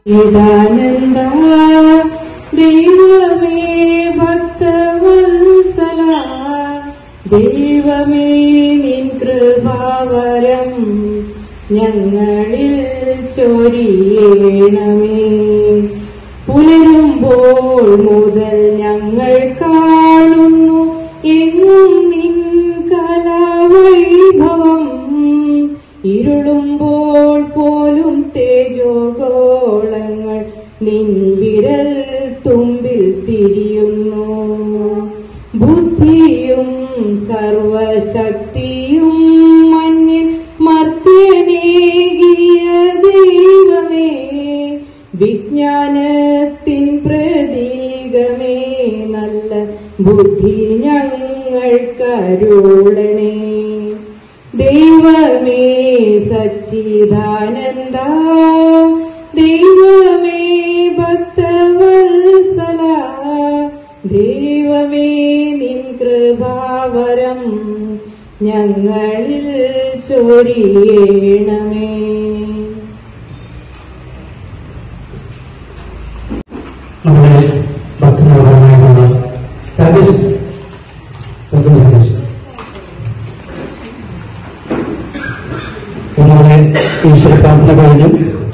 ഇതാനന്ദ ദൈവമേ ഭക്തവത്സല ദൈവമേ നിൻ കൃപാവരം ഞങ്ങളിൽ ചൊരിയണമേ പുലരുമ്പോൾ മുതൽ ഞങ്ങൾ കാണുന്നു എങ്ങും നിൻ കലാവൈഭവം ഇരുളുമ്പോൾ പോലും തേജോഗോളങ്ങൾ നിൻ വിരൽ തുമ്പിൽ തിരിയുന്നു ബുദ്ധിയും സർവശക്തിയും മഞ്ഞിൽ മർത്യനേകിയ ദൈവമേ വിജ്ഞാനത്തിൻ പ്രതീകമേ നല്ല ബുദ്ധി ഞങ്ങൾക്കരുളണേ ദൈവമേ സച്ചിദാനന്ദ ദൈവമേ ഭക്തവത്സല ദൈവമേ നിൻ കൃപാവരം ഞങ്ങളിൽ ചൊരിയണമേ നമ്മുടെ ഭക്തനാഥമായിട്ടുള്ള രാജേഷ് വെൽക്കം രാജേഷ് ഇപ്പൊ നമ്മുടെ ഈശ്വര പ്രാർത്ഥന കഴിഞ്ഞു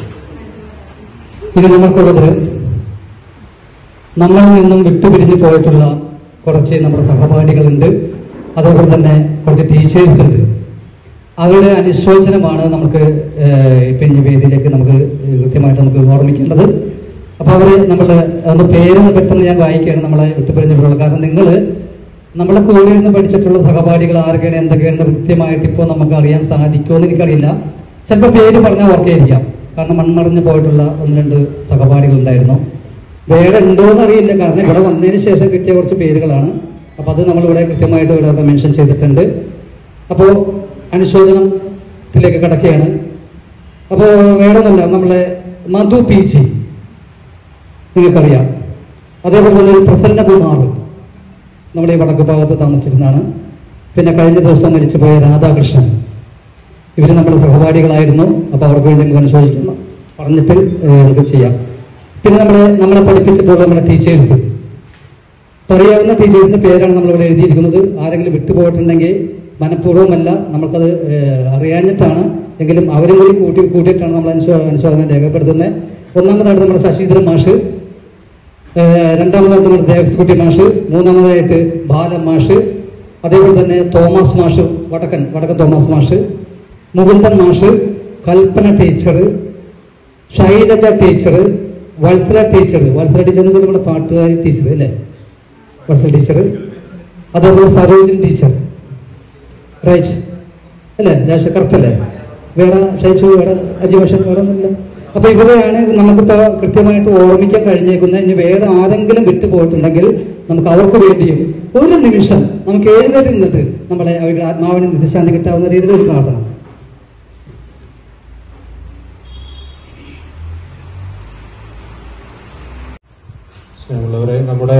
ഇനി നമുക്കുള്ളത് നമ്മളിൽ നിന്നും വിട്ടുപിരിഞ്ഞു പോയിട്ടുള്ള കുറച്ച് നമ്മുടെ സഹപാഠികളുണ്ട് അതേപോലെ തന്നെ കുറച്ച് ടീച്ചേഴ്സ് ഉണ്ട് അവരുടെ അനുശോചനമാണ് നമുക്ക് ഏഹ്, ഇപ്പൊ ഇനി വേദിയിലേക്ക് നമുക്ക് കൃത്യമായിട്ട് നമുക്ക് ഓർമ്മിക്കേണ്ടത് അപ്പൊ അവര് നമ്മള് ഒന്ന് പേരൊന്ന് പെട്ടെന്ന് ഞാൻ വായിക്കുകയാണ് നമ്മളെ വിട്ടുപിരിഞ്ഞിട്ടുള്ളത് കാരണം നിങ്ങൾ നമ്മളെ കൂടെ ഇരുന്ന് പഠിച്ചിട്ടുള്ള സഹപാഠികൾ ആരൊക്കെയാണ് എന്തൊക്കെയാണ് കൃത്യമായിട്ട് ഇപ്പോൾ നമുക്ക് അറിയാൻ സാധിക്കുമെന്ന് എനിക്കറിയില്ല ചിലപ്പോൾ പേര് പറഞ്ഞാൽ ഓർക്കേയിരിക്കാം കാരണം മൺമറഞ്ഞു പോയിട്ടുള്ള ഒന്ന് രണ്ട് സഹപാഠികൾ ഉണ്ടായിരുന്നു വേറെ ഉണ്ടോ എന്നറിയില്ല കാരണം ഇവിടെ വന്നതിന് ശേഷം കിട്ടിയ കുറച്ച് പേരുകളാണ് അപ്പൊ അത് നമ്മളിവിടെ കൃത്യമായിട്ട് ഇവിടെ മെൻഷൻ ചെയ്തിട്ടുണ്ട് അപ്പോൾ അനുശോചനത്തിലേക്ക് കടക്കുകയാണ് അപ്പോൾ വേറൊന്നല്ല നമ്മളെ മധു പി ജി നിങ്ങൾക്കറിയാം അതേപോലെ തന്നെ ഒരു പ്രസന്നകുമാർ നമ്മുടെ ഈ വടക്ക് ഭാഗത്ത് താമസിച്ചിരുന്നതാണ് പിന്നെ കഴിഞ്ഞ ദിവസം മരിച്ചുപോയ രാധാകൃഷ്ണൻ ഇവർ നമ്മുടെ സഹപാഠികളായിരുന്നു അപ്പോൾ അവർക്ക് വേണ്ടി നമുക്ക് അനുശോചിക്കണം പറഞ്ഞിട്ട് ഏഹ്, നമുക്ക് ചെയ്യാം പിന്നെ നമ്മളെ നമ്മളെ പഠിപ്പിച്ചിട്ടുള്ള നമ്മുടെ ടീച്ചേഴ്സ് പറയാവുന്ന ടീച്ചേഴ്സിന്റെ പേരാണ് നമ്മളിവിടെ എഴുതിയിരിക്കുന്നത് ആരെങ്കിലും വിട്ടുപോയിട്ടുണ്ടെങ്കിൽ മനഃപൂർവ്വമല്ല നമുക്കത് ഏഹ്, അറിയാഞ്ഞിട്ടാണ് എങ്കിലും അവരും കൂടി കൂട്ടി കൂട്ടിയിട്ടാണ് നമ്മൾ അനുശോ അനുശോചനം രേഖപ്പെടുത്തുന്നത് ഒന്നാമതായിട്ട് നമ്മുടെ ശശീന്ദ്രൻ മാഷ് ഏഹ്, രണ്ടാമതായിട്ട് നമ്മുടെ ദേവസ്കുട്ടി മാഷ് മൂന്നാമതായിട്ട് ബാലൻ മാഷ് അതേപോലെ തന്നെ തോമസ് മാഷ് വടക്കൻ വടക്കൻ തോമസ് മാഷ് മുകുന്ദൻ മാഷ് Kalpana teacher Shailaja teacher Vatsala teacher Vatsala teacher എന്ന് വെച്ചാൽ നമ്മുടെ പാട്ടുകാരി ടീച്ചർ അല്ലേ വത്സല ടീച്ചർ അതേപോലെ സരോജിനി ടീച്ചർ റൈറ്റ് അല്ലേ രാജ കറക്റ്റ് അല്ലേ വേറെ ഷൈച്ചു വേറെ അജിഭാഷ വേറെ ഒന്നുമില്ല അപ്പൊ ഇവരെയാണ് നമുക്കിപ്പോ കൃത്യമായിട്ട് ഓർമ്മിക്കാൻ കഴിഞ്ഞേക്കുന്നത് ഇനി വേറെ ആരെങ്കിലും വിട്ടുപോയിട്ടുണ്ടെങ്കിൽ നമുക്ക് അവർക്ക് വേണ്ടിയും ഒരു നിമിഷം നമുക്ക് എഴുന്നേറ്റ് നിന്നിട്ട് നമ്മളെ അവരുടെ ആത്മാവിന് നിധിശാന്തി കിട്ടാവുന്ന രീതിയിൽ ഒരു പ്രാർത്ഥന സ്നേഹമുള്ളവരെ നമ്മുടെ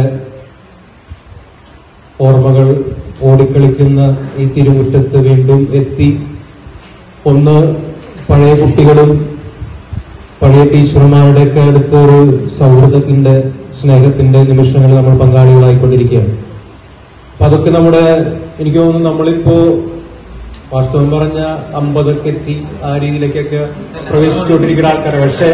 ഓർമ്മകൾ ഓടിക്കളിക്കുന്ന ഈ തിരുമുറ്റത്ത് വീണ്ടും എത്തി ഒന്ന് പഴയ കുട്ടികളും പഴയ ടീച്ചർമാരുടെയൊക്കെ അടുത്ത് ഒരു സൗഹൃദത്തിന്റെ സ്നേഹത്തിന്റെ നിമിഷങ്ങൾ നമ്മൾ പങ്കാളികളായിക്കൊണ്ടിരിക്കുകയാണ് അപ്പൊ അതൊക്കെ നമ്മുടെ എനിക്ക് തോന്നുന്നു നമ്മളിപ്പോ വാസ്തവം പറഞ്ഞ അമ്പതൊക്കെ എത്തി ആ രീതിയിലേക്കൊക്കെ പ്രവേശിച്ചുകൊണ്ടിരിക്കുന്ന ആൾക്കാരാണ് പക്ഷേ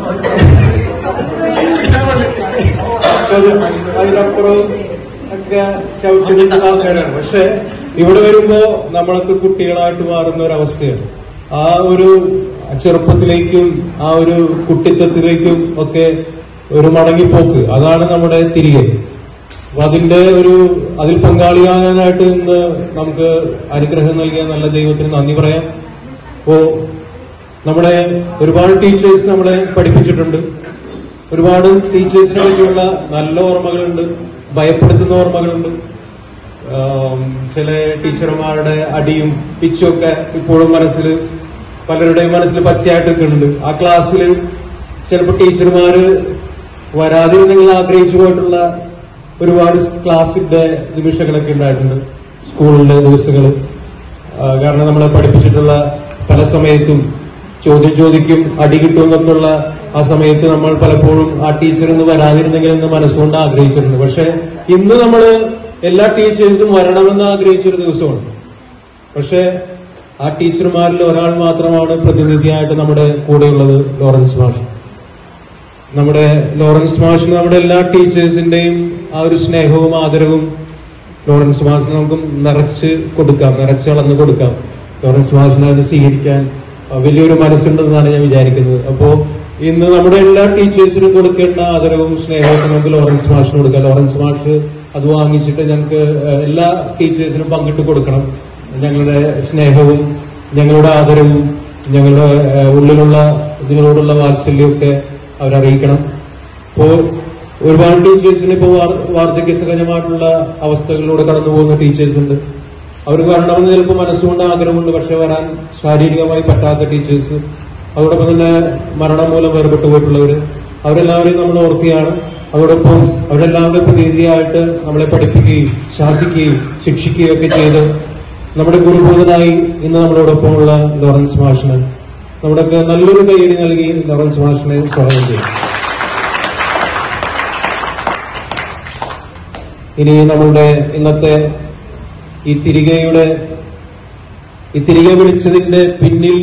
അത് അതിനപ്പുറം ഒക്കെ ചവിട്ടി നിൽക്കുന്ന ആൾക്കാരാണ് പക്ഷെ ഇവിടെ വരുമ്പോ നമ്മളൊക്കെ കുട്ടികളായിട്ട് മാറുന്ന ഒരു അവസ്ഥയാണ് ആ ഒരു ചെറുപ്പത്തിലേക്കും ആ ഒരു കുട്ടിത്തത്തിലേക്കും ഒക്കെ ഒരു മടങ്ങിപ്പോക്ക് അതാണ് നമ്മുടെ തിരികെ അപ്പൊ അതിന്റെ ഒരു അതിൽ പങ്കാളിയാകാനായിട്ട് ഇന്ന് നമുക്ക് അനുഗ്രഹം നൽകിയ നല്ല ദൈവത്തിന് നന്ദി പറയാം അപ്പോ നമ്മുടെ ഒരുപാട് ടീച്ചേഴ്സ് നമ്മളെ പഠിപ്പിച്ചിട്ടുണ്ട് ഒരുപാട് ടീച്ചേഴ്സിനെ പറ്റിയുള്ള നല്ല ഓർമ്മകളുണ്ട് ഭയപ്പെടുത്തുന്ന ഓർമ്മകളുണ്ട് ആം, ചില ടീച്ചർമാരുടെ അടിയും പിച്ചും ഒക്കെ ഇപ്പോഴും മനസ്സിൽ പലരുടെയും മനസ്സിൽ പച്ചയായിട്ട് നിൽക്കുന്നുണ്ട് ആ ക്ലാസ്സിൽ ചിലപ്പോൾ ടീച്ചർമാര് വരാതിരുന്നെങ്കിൽ ആഗ്രഹിച്ചു പോയിട്ടുള്ള ഒരുപാട് ക്ലാസ്സിന്റെ നിമിഷങ്ങളൊക്കെ ഉണ്ടായിട്ടുണ്ട് സ്കൂളിലെ ദിവസങ്ങൾ കാരണം നമ്മളെ പഠിപ്പിച്ചിട്ടുള്ള പല സമയത്തും ചോദ്യം ചോദിക്കും അടി കിട്ടും എന്നൊക്കെയുള്ള ആ സമയത്ത് നമ്മൾ പലപ്പോഴും ആ ടീച്ചർ ഇന്ന് വരാതിരുന്നെങ്കിൽ എന്ന് മനസ്സുകൊണ്ട് ആഗ്രഹിച്ചിരുന്നു പക്ഷെ ഇന്ന് നമ്മൾ എല്ലാ ടീച്ചേഴ്സും വരണമെന്ന് ആഗ്രഹിച്ചൊരു ദിവസമാണ് പക്ഷെ ആ ടീച്ചർമാരിൽ ഒരാൾ മാത്രമാണ് പ്രതിനിധിയായിട്ട് നമ്മുടെ കൂടെയുള്ളത് ലോറൻസ് മാഷ് നമ്മുടെ ലോറൻസ് മാഷിന് നമ്മുടെ എല്ലാ ടീച്ചേഴ്സിന്റെയും ആ ഒരു സ്നേഹവും ആദരവും ലോറൻസ് മാഷിന് നമുക്ക് നിറച്ച് കൊടുക്കാം നിറച്ച് അളന്ന് കൊടുക്കാം ലോറൻസ് മാഷിനെ അത് സ്വീകരിക്കാൻ ആ, വലിയൊരു മനസ്സുണ്ടെന്നാണ് ഞാൻ വിചാരിക്കുന്നത് അപ്പോ ഇന്ന് നമ്മുടെ എല്ലാ ടീച്ചേഴ്സിനും കൊടുക്കേണ്ട ആദരവും സ്നേഹവും നമുക്ക് ലോറൻസ് മാഷിന് കൊടുക്കാം ലോറൻസ് മാഷ് അത് വാങ്ങിച്ചിട്ട് ഞങ്ങൾക്ക് ആ, എല്ലാ ടീച്ചേഴ്സിനും പങ്കിട്ട് കൊടുക്കണം ഞങ്ങളുടെ സ്നേഹവും ഞങ്ങളുടെ ആദരവും ഞങ്ങളുടെ ആ, ഉള്ളിലുള്ള ഇതിനോടുള്ള വാത്സല്യമൊക്കെ അവരറിയിക്കണം ഇപ്പോ ഒരുപാട് ടീച്ചേഴ്സിന് ഇപ്പോൾ വാർദ്ധക്യ സഹജമായിട്ടുള്ള അവസ്ഥകളിലൂടെ കടന്നു പോകുന്ന ടീച്ചേഴ്സ് ഉണ്ട് അവർക്ക് വരണമെന്ന് ചിലപ്പോൾ മനസ്സുകൊണ്ട് ആഗ്രഹമുണ്ട് പക്ഷെ വരാൻ ശാരീരികമായി പറ്റാത്ത ടീച്ചേഴ്സ് അതോടൊപ്പം തന്നെ മരണം മൂലം വേർപെട്ടു പോയിട്ടുള്ളവര് അവരെല്ലാവരെയും നമ്മൾ ഓർക്കുകയാണ് അതോടൊപ്പം അവരെല്ലാവരുടെ പ്രതിനിധിയായിട്ട് നമ്മളെ പഠിപ്പിക്കുകയും ശാസിക്കുകയും ശിക്ഷിക്കുകയും ഒക്കെ ചെയ്ത് നമ്മുടെ ഗുരുബോധനായി ഇന്ന് നമ്മളോടൊപ്പമുള്ള ലോറൻസ് മാഷിന് നമ്മുടെയൊക്കെ നല്ലൊരു കൈയടി നൽകി ലോറൻസ് മാഷിനെ സ്വാഗതം ചെയ്യും ഇനി നമ്മളുടെ ഇന്നത്തെ ഈ തിരികെയുടെ ഈ തിരികെ വിളിച്ചതിന്റെ പിന്നിൽ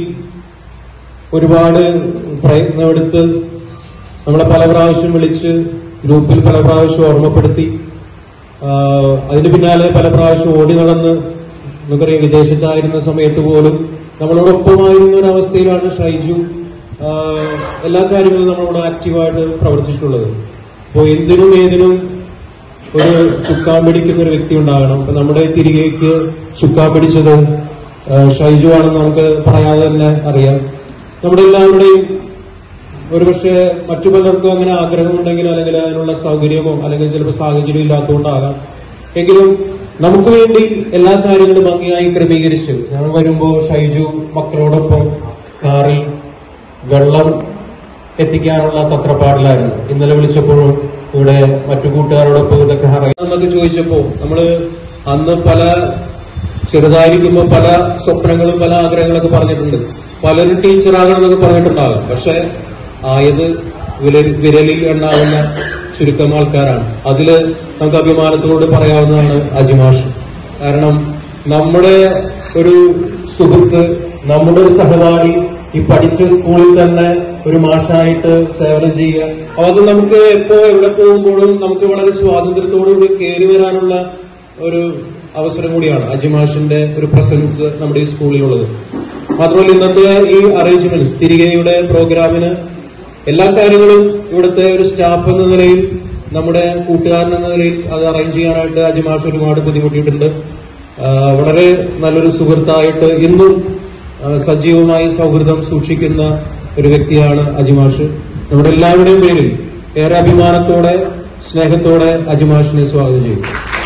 ഒരുപാട് പ്രയത്നമെടുത്ത് നമ്മളെ പല പ്രാവശ്യം വിളിച്ച് ഗ്രൂപ്പിൽ പല പ്രാവശ്യം ഓർമ്മപ്പെടുത്തി ആഹ് അതിന് പിന്നാലെ പല പ്രാവശ്യം ഓടി നടന്ന് നമുക്കറിയാം വിദേശത്തായിരുന്ന സമയത്ത് പോലും നമ്മളോടൊപ്പമായിരുന്ന ഒരു അവസ്ഥയിലാണ് ഷൈജു ആഹ് എല്ലാ കാര്യങ്ങളും നമ്മളോട് ആക്റ്റീവായിട്ട് പ്രവർത്തിച്ചിട്ടുള്ളത് അപ്പോൾ എന്തിനും ഏതിനും ഒരു ചുക്കാൻ പിടിക്കുന്ന ഒരു വ്യക്തി ഉണ്ടാകണം അപ്പൊ നമ്മുടെ തിരികേക്ക് ചുക്കാൻ പിടിച്ചത് ആഹ് ഷൈജു ആണെന്ന് നമുക്ക് പറയാതെ തന്നെ അറിയാം നമ്മുടെ എല്ലാവരുടെയും ഒരുപക്ഷെ മറ്റു പലർക്കും അങ്ങനെ ആഗ്രഹമുണ്ടെങ്കിൽ അല്ലെങ്കിൽ അതിനുള്ള സൗകര്യമോ അല്ലെങ്കിൽ ചിലപ്പോൾ സാഹചര്യം ഇല്ലാത്തതുകൊണ്ടാകാം എങ്കിലും നമുക്ക് വേണ്ടി എല്ലാ കാര്യങ്ങളും ഭംഗിയായി ക്രമീകരിച്ച് ഞങ്ങൾ വരുമ്പോ ഷൈജു മക്കളോടൊപ്പം കാറിൽ വെള്ളം എത്തിക്കാനുള്ള തത്രപ്പാടിലായിരുന്നു ഇന്നലെ വിളിച്ചപ്പോഴും ഇവിടെ മറ്റു കൂട്ടുകാരോടൊപ്പം ഇതൊക്കെ എന്നൊക്കെ ചോദിച്ചപ്പോ നമ്മള് അന്ന് പല ചെറുതായിരിക്കുമ്പോ പല സ്വപ്നങ്ങളും പല ആഗ്രഹങ്ങളൊക്കെ പറഞ്ഞിട്ടുണ്ട് പലരും ടീച്ചറാകണം എന്നൊക്കെ പറഞ്ഞിട്ടുണ്ടാകും പക്ഷെ ആയത് വിരൽ- വിരലിൽ എണ്ണാവുന്ന ചുരുക്കം ആൾക്കാരാണ് അതില് നമുക്ക് അഭിമാനത്തോട് പറയാവുന്നതാണ് അജിമാഷ് കാരണം നമ്മുടെ ഒരു സുഹൃത്ത് നമ്മുടെ ഒരു സഹപാഠി ഈ പഠിച്ച സ്കൂളിൽ തന്നെ ഒരു മാഷായിട്ട് സേവനം ചെയ്യുക അപ്പൊ അത് നമുക്ക് എപ്പോ എവിടെ പോകുമ്പോഴും നമുക്ക് വളരെ സ്വാതന്ത്ര്യത്തോടുകൂടി കയറി വരാനുള്ള ഒരു അവസരം കൂടിയാണ് അജിമാഷിന്റെ ഒരു പ്രസൻസ് നമ്മുടെ ഈ സ്കൂളിലുള്ളത് മാത്രമല്ല ഇന്നത്തെ ഈ അറേഞ്ച്മെന്റ്സ് തിരികെയുടെ പ്രോഗ്രാമിന് എല്ലാ കാര്യങ്ങളും ഇവിടുത്തെ ഒരു സ്റ്റാഫ് എന്ന നിലയിൽ നമ്മുടെ കൂട്ടുകാരൻ എന്ന നിലയിൽ അത് അറേഞ്ച് ചെയ്യാനായിട്ട് അജിമാഷ് ഒരുപാട് ബുദ്ധിമുട്ടിയിട്ടുണ്ട് ആ, വളരെ നല്ലൊരു സുഹൃത്തായിട്ട് ഇന്നും ആ, സജീവമായി സൗഹൃദം സൂക്ഷിക്കുന്ന ഒരു വ്യക്തിയാണ് അജിമാഷ് നമ്മുടെ എല്ലാവരുടെയും പേരിൽ ഏറെ അഭിമാനത്തോടെ സ്നേഹത്തോടെ അജിമാഷിനെ സ്വാഗതം ചെയ്യും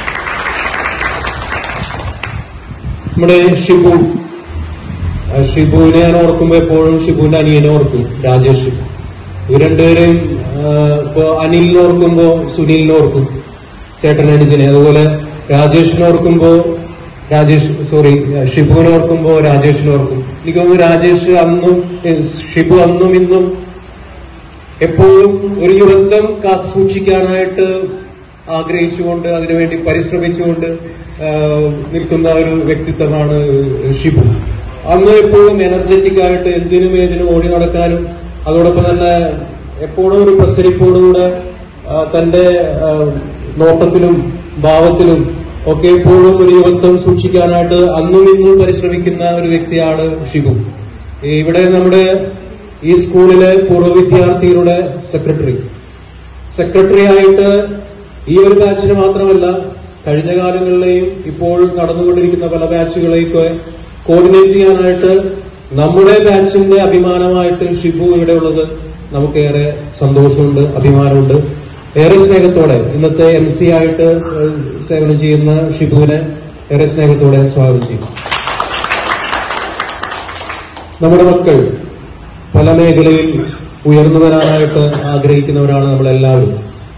നമ്മുടെ ഷിബു ആ, ഷിബുവിനെ ഞാൻ ഓർക്കുമ്പോ എപ്പോഴും ഷിബുവിന്റെ അനിയനെ ഓർക്കും രാജേഷ് ഇവർ രണ്ടുപേരെയും ആ, ഇപ്പൊ അനിലിനെ ഓർക്കുമ്പോ സുനിലിനെ ഓർക്കും ചേട്ടൻ അനുജനെ അതുപോലെ രാജേഷിനെ ഓർക്കുമ്പോ രാജേഷ് സോറി ഷിബുവിനെ ഓർക്കുമ്പോ രാജേഷിനെ ഓർക്കും എനിക്ക് തോന്നുന്നു രാജേഷ് അന്നും ഏ, ഷിബു അന്നും ഇന്നും എപ്പോഴും ഒരു യുവത്വം കാത്തു സൂക്ഷിക്കാനായിട്ട് ആഗ്രഹിച്ചുകൊണ്ട് അതിനുവേണ്ടി പരിശ്രമിച്ചുകൊണ്ട് ആ, നിൽക്കുന്ന ഒരു വ്യക്തിത്വമാണ് ഷിബു അന്ന് എപ്പോഴും എനർജറ്റിക് ആയിട്ട് എന്തിനും ഏതിനും ഓടി നടക്കാനും അതോടൊപ്പം തന്നെ എപ്പോഴും ഒരു പ്രസരിപ്പോടുകൂടെ ആ, തന്റെ ആ, നോട്ടത്തിലും ഭാവത്തിലും ഒക്കെ എപ്പോഴും ഒരു യുവത്വം സൂക്ഷിക്കാനായിട്ട് അന്നും ഇന്നും പരിശ്രമിക്കുന്ന ഒരു വ്യക്തിയാണ് ഷിബു ഇവിടെ നമ്മുടെ ഈ സ്കൂളിലെ പൂർവ്വ വിദ്യാർത്ഥികളുടെ സെക്രട്ടറി സെക്രട്ടറി ആയിട്ട് ഈ ഒരു ബാച്ചിന് മാത്രമല്ല കഴിഞ്ഞ കാലങ്ങളിലെയും ഇപ്പോൾ നടന്നുകൊണ്ടിരിക്കുന്ന പല ബാച്ചുകളെയൊക്കെ കോർഡിനേറ്റ് ചെയ്യാനായിട്ട് നമ്മുടെ ബാച്ചിന്റെ അഭിമാനമായിട്ട് ഷിബു ഇവിടെ ഉള്ളത് നമുക്കേറെ സന്തോഷമുണ്ട് അഭിമാനമുണ്ട് ഏറെ സ്നേഹത്തോടെ ഇന്നത്തെ എം സി ആയിട്ട് ഏഹ്, സേവനം ചെയ്യുന്ന ഷിബുവിനെ ഏറെ സ്നേഹത്തോടെ സ്വാഗതം ചെയ്യും നമ്മുടെ മക്കൾ പല മേഖലയിൽ ഉയർന്നു വരാനായിട്ട് ആഗ്രഹിക്കുന്നവരാണ് നമ്മളെല്ലാവരും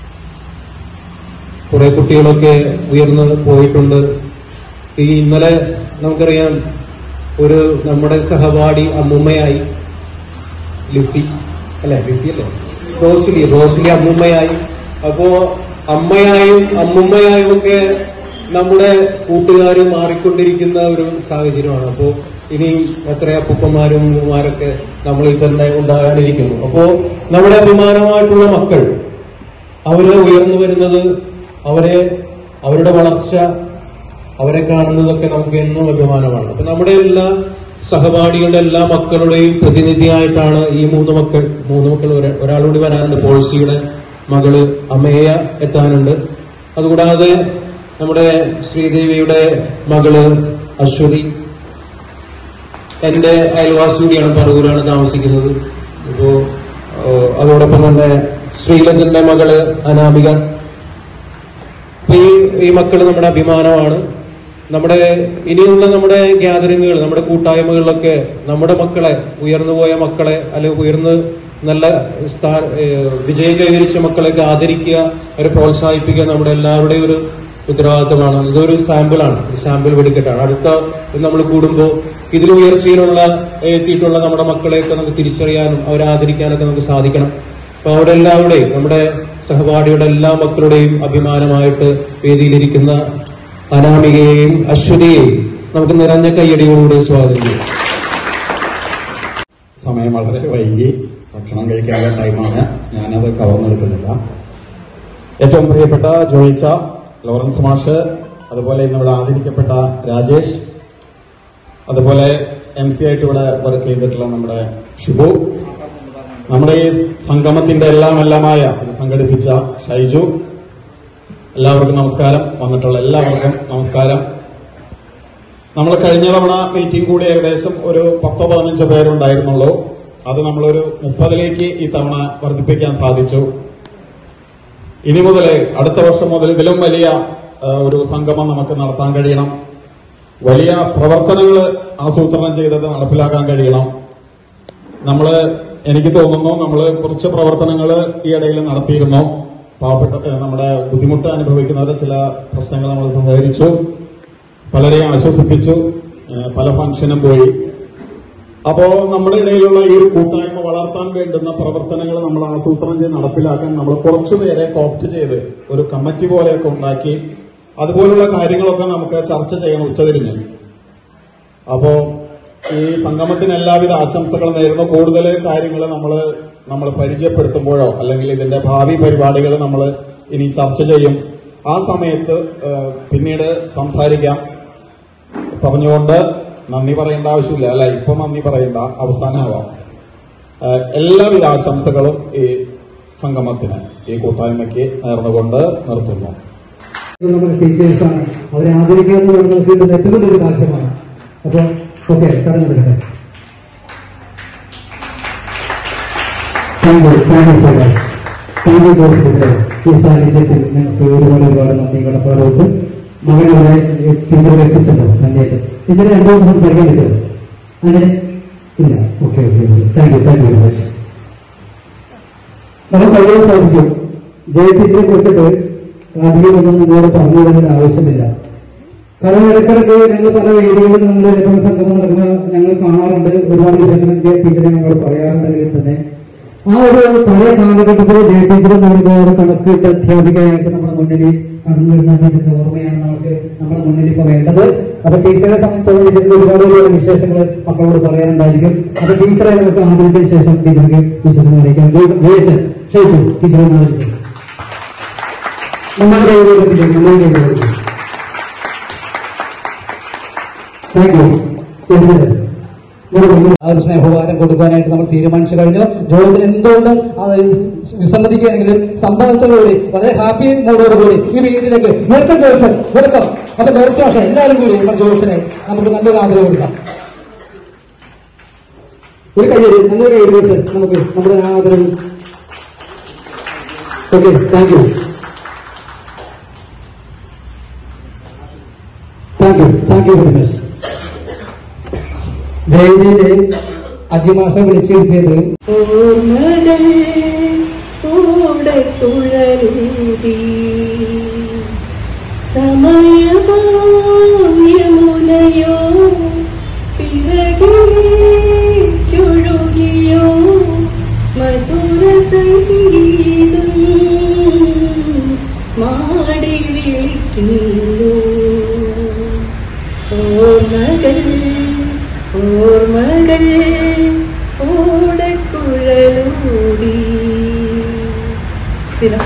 കുറെ കുട്ടികളൊക്കെ ഉയർന്നു പോയിട്ടുണ്ട് ഈ ഇന്നലെ നമുക്കറിയാം ഒരു നമ്മുടെ സഹപാഠി അമ്മുമ്മയായി ലിസി അല്ലെ ലിസി അല്ലേ റോസ്ലി റോസ്ലി അമ്മുമ്മയായി അപ്പോ അമ്മയായും അമ്മുമ്മയായും ഒക്കെ നമ്മുടെ കൂട്ടുകാർ മാറിക്കൊണ്ടിരിക്കുന്ന ഒരു സാഹചര്യമാണ് അപ്പോ ഇനി എത്ര അപ്പൂപ്പന്മാരും ഉമ്മമാരൊക്കെ നമ്മളിൽ തന്നെ ഉണ്ടാകാനിരിക്കുന്നു അപ്പോ നമ്മുടെ അഭിമാനമായിട്ടുള്ള മക്കൾ അവര് ഉയർന്നു വരുന്നത് അവരെ അവരുടെ വളർച്ച അവരെ കാണുന്നതൊക്കെ നമുക്ക് എന്നും അഭിമാനമാണ് അപ്പൊ നമ്മുടെ എല്ലാ സഹപാഠികളുടെ എല്ലാ മക്കളുടെയും പ്രതിനിധിയായിട്ടാണ് ഈ മൂന്ന് മക്കൾ മൂന്ന് മക്കൾ ഒര- ഒരാളുകൂടി വരാനുണ്ട് പോൾസിയുടെ മകള് അമേയ എത്താനുണ്ട് അതുകൂടാതെ നമ്മുടെ ശ്രീദേവിയുടെ മകള് അശ്വതി എന്റെ അയൽവാസി കൂടിയാണ് പറവൂരാണ് താമസിക്കുന്നത് ഇപ്പോ ഏഹ്, അതോടൊപ്പം തന്നെ ശ്രീലജന്റെ മകള് അനാമിക അപ്പൊ ഈ ഈ മക്കള് നമ്മുടെ അഭിമാനമാണ് നമ്മുടെ ഇനിയുള്ള നമ്മുടെ ഗ്യാതറിങ്ങുകൾ നമ്മുടെ കൂട്ടായ്മകളിലൊക്കെ നമ്മുടെ മക്കളെ ഉയർന്നു പോയ മക്കളെ അല്ലെങ്കിൽ ഉയർന്ന് നല്ല സ്ഥാ ഏഹ് വിജയം കൈവരിച്ച മക്കളെയൊക്കെ ആദരിക്കുക അവരെ പ്രോത്സാഹിപ്പിക്കുക നമ്മുടെ എല്ലാവരുടെയും ഒരു ഉത്തരവാദിത്തമാണ് ഇതൊരു സാമ്പിളാണ് ഒരു സാമ്പിൾ വെടിക്കെട്ടാണ് അടുത്ത നമ്മൾ കൂടുമ്പോൾ ഇതിൽ ഉയർച്ചയിലുള്ള എത്തിയിട്ടുള്ള നമ്മുടെ മക്കളെയൊക്കെ നമുക്ക് തിരിച്ചറിയാനും അവരെ ആദരിക്കാനൊക്കെ നമുക്ക് സാധിക്കണം അപ്പൊ അവിടെ എല്ലാവരുടെയും നമ്മുടെ സഹപാഠിയുടെ എല്ലാ മക്കളുടെയും അഭിമാനമായിട്ട് വേദിയിലിരിക്കുന്ന അനാമികയെയും അശ്വതിയെയും നമുക്ക് നിറഞ്ഞ കയ്യടിയോടുകൂടി സ്വാഗതം ചെയ്യാം സമയം വളരെ വൈകി ഭക്ഷണം കഴിക്കാനുള്ള ടൈമാണ് ഞാനത് കവർന്നെടുക്കുന്നില്ല ഏറ്റവും പ്രിയപ്പെട്ട ജോയിച്ച ലോറൻസ് മാഷ് അതുപോലെ ഇന്നിവിടെ ആദരിക്കപ്പെട്ട രാജേഷ് അതുപോലെ എം സി ആയിട്ട് ഇവിടെ വർക്ക് ചെയ്തിട്ടുള്ള നമ്മുടെ ഷിബു നമ്മുടെ ഈ സംഗമത്തിന്റെ എല്ലാം എല്ലാമായ ഇത് സംഘടിപ്പിച്ച ഷൈജു എല്ലാവർക്കും നമസ്കാരം വന്നിട്ടുള്ള എല്ലാവർക്കും നമസ്കാരം നമ്മൾ കഴിഞ്ഞ തവണ മീറ്റിംഗ് കൂടി ഏകദേശം ഒരു പത്തോ പതിനഞ്ചോ പേരുണ്ടായിരുന്നുള്ളൂ അത് നമ്മളൊരു മുപ്പതിലേക്ക് ഈ തവണ വർദ്ധിപ്പിക്കാൻ സാധിച്ചു ഇനി മുതൽ അടുത്ത വർഷം മുതൽ ഇതിലും വലിയ ആ, ഒരു സംഗമം നമുക്ക് നടത്താൻ കഴിയണം വലിയ പ്രവർത്തനങ്ങൾ ആസൂത്രണം ചെയ്തത് നടപ്പിലാക്കാൻ കഴിയണം നമ്മള് എനിക്ക് തോന്നുന്നു നമ്മൾ കുറച്ച് പ്രവർത്തനങ്ങൾ ഈ ഇടയിൽ നടത്തിയിരുന്നു പാവപ്പെട്ട ഏ, നമ്മുടെ ബുദ്ധിമുട്ട് അനുഭവിക്കുന്നവരുടെ ചില പ്രശ്നങ്ങൾ നമ്മൾ സഹകരിച്ചു പലരെയും ആശ്വസിപ്പിച്ചു ഏ, പല ഫംഗ്ഷനും പോയി അപ്പോ നമ്മുടെ ഇടയിലുള്ള ഈ ഒരു കൂട്ടായ്മ വളർത്താൻ വേണ്ടുന്ന പ്രവർത്തനങ്ങൾ നമ്മൾ ആസൂത്രണം ചെയ്ത് നടപ്പിലാക്കാൻ നമ്മൾ കുറച്ചുപേരെ കോപ്റ്റ് ചെയ്ത് ഒരു കമ്മിറ്റി പോലെയൊക്കെ ഉണ്ടാക്കി അതുപോലുള്ള കാര്യങ്ങളൊക്കെ നമുക്ക് ചർച്ച ചെയ്യണം ഉച്ചതിരിഞ്ഞ് അപ്പോ ഈ സംഗമത്തിന് എല്ലാവിധ ആശംസകളും നേരുന്നു കൂടുതൽ കാര്യങ്ങൾ നമ്മൾ നമ്മൾ പരിചയപ്പെടുത്തുമ്പോഴോ അല്ലെങ്കിൽ ഇതിന്റെ ഭാവി പരിപാടികൾ നമ്മൾ ഇനി ചർച്ച ചെയ്യും ആ സമയത്ത് ഏഹ്, പിന്നീട് സംസാരിക്കാം പറഞ്ഞുകൊണ്ട് നന്ദി പറയേണ്ട ആവശ്യമില്ല അല്ല ഇപ്പൊ നന്ദി പറയേണ്ട അവസാനമാവാം ഏഹ്, എല്ലാവിധ ആശംസകളും ഈ സംഗമത്തിന് ഈ കൂട്ടായ്മയ്ക്ക് നേർന്നുകൊണ്ട് നിർത്തുന്നു ഇത് നമ്മുടെ ടീച്ചേഴ്സാണ് അവരെ ആദരിക്കുക എന്ന് പറയുന്നത് കിട്ടുന്ന ഏറ്റവും വലിയൊരു കാര്യമാണ് അപ്പോൾ ഓക്കെ കടന്നു വരട്ടെ thank you thank you so much thank you for ഈ സാന്നിധ്യത്തിൽ ഞങ്ങൾക്ക് ഒരുപാട് ഒരുപാട് നന്ദി കടപ്പാടുണ്ട് മകനവിടെ ടീച്ചറെ എത്തിച്ചല്ലോ നന്ദിയായിട്ട് ടീച്ചറെ രണ്ടു ദിവസം സംസാരിക്കാൻ പറ്റുമോ അങ്ങനെ ഇല്ല okay okay thank you thank you very much നമുക്ക് കഴിയാൻ സാധിക്കും ജയ ടീച്ചറെ കുറിച്ചിട്ട് അധികമൊന്നും നിങ്ങളോട് പറഞ്ഞു തരേണ്ട ആവശ്യമില്ല കാരണം ഇടയ്ക്കിടയ്ക്ക് ഞങ്ങൾ പല വേദികളിലും നമ്മൾ ചിലപ്പോൾ സംഗമം നടക്കുമ്പോൾ ഞങ്ങൾ കാണാറുണ്ട് ഒരുപാട് വിഷയങ്ങൾ ജയ ടീച്ചറെ ഞങ്ങളോട് പറയാറുണ്ടെങ്കിൽ തന്നെ ആ ഒരു പഴയ കാലഘട്ടത്തിൽ ജയ ടീച്ചർ എന്ന് പറയുമ്പോൾ ഒരു കണക്കിട്ട് അധ്യാപികയായിട്ട് നമ്മുടെ മുന്നിൽ കടന്നു വരുന്ന ടീച്ചറിന്റെ ഓർമ്മയാണ് നമുക്ക് നമ്മുടെ മുന്നിൽ ഇപ്പൊ വേണ്ടത് അപ്പൊ ടീച്ചറെ സംബന്ധിച്ചോളം ടീച്ചറിന്റെ ഒരുപാട് ഒരുപാട് വിശേഷങ്ങൾ മക്കളോട് പറയാനുണ്ടായിരിക്കും അപ്പൊ ടീച്ചറെ നമുക്ക് ആദരിച്ചതിന് ശേഷം ടീച്ചർക്ക് വിശേഷങ്ങൾ അറിയിക്കാം ജയിച്ചൻ ക്ഷയിച്ചു ടീച്ചറെ ഒന്ന് ആദരിച്ചു നമ്മുടെ ദൈവത്തിലേക്ക് നമ്മുടെ ദൈവത്തിലേക്ക് താങ്ക് യു ആ ഒരു സ്നേഹോപകാരം കൊടുക്കാനായിട്ട് നമ്മൾ തീരുമാനിച്ചു കഴിഞ്ഞു ജോർജിന് എന്തുകൊണ്ട് വിസമ്മതിക്കുകയാണെങ്കിലും സമ്മതത്തോടുകൂടി വളരെ ഹാപ്പി മൂഡോടുകൂടി ഈ വീട്ടിലേക്ക് വെൽക്കം ജോർജൻ വെൽക്കം അപ്പൊ ജോർജ് പക്ഷേ എല്ലാവരും കൂടി നമ്മുടെ ജോർജിനെ നമുക്ക് നല്ലൊരു ആദരവ് കൊടുക്കാം ഒരു കയ്യടി നല്ലൊരു കയ്യടി ജോർജൻ നമുക്ക് നമ്മുടെ ആദരവ് okay thank you thank you thank you very much വേദിയിലെ അജിമാഷ വിളിച്ചിരുത്തിയത് ഓർമ്മകൾ കൂടെ തുഴലൂതി സമയമായമുനയോ പിറകിലേക്കൊഴുകിയോ മധു ഓർമ്മകൾ ഓടക്കുഴലൂടി സ്ഥിരം